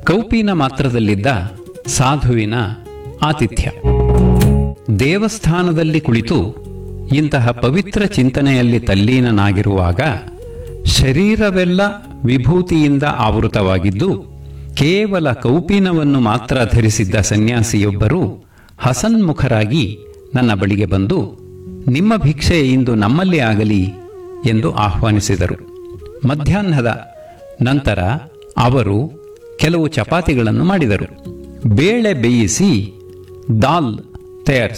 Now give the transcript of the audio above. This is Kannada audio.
ಕೌಪಿನ ಮಾತ್ರದಲ್ಲಿದ್ದ ಸಾಧುವಿನ ಆತಿಥ್ಯ ದೇವಸ್ಥಾನದಲ್ಲಿ ಕುಳಿತು ಇಂತಹ ಪವಿತ್ರ ಚಿಂತನೆಯಲ್ಲಿ ತಲ್ಲೀನನಾಗಿರುವಾಗ ಶರೀರವೆಲ್ಲ ವಿಭೂತಿಯಿಂದ ಆವೃತವಾಗಿದ್ದು ಕೇವಲ ಕೌಪೀನವನ್ನು ಮಾತ್ರ ಧರಿಸಿದ್ದ ಸನ್ಯಾಸಿಯೊಬ್ಬರು ಹಸನ್ಮುಖರಾಗಿ ನನ್ನ ಬಳಿಗೆ ಬಂದು ನಿಮ್ಮ ಭಿಕ್ಷೆ ಇಂದು ನಮ್ಮಲ್ಲಿ ಆಗಲಿ ಎಂದು ಆಹ್ವಾನಿಸಿದರು ಮಧ್ಯಾಹ್ನದ ನಂತರ ಅವರು ಕೆಲವು ಚಪಾತಿಗಳನ್ನು ಮಾಡಿದರು ಬೇಳೆ ಬೇಯಿಸಿ ದಾಲ್ ತಯಾರಿಸಿ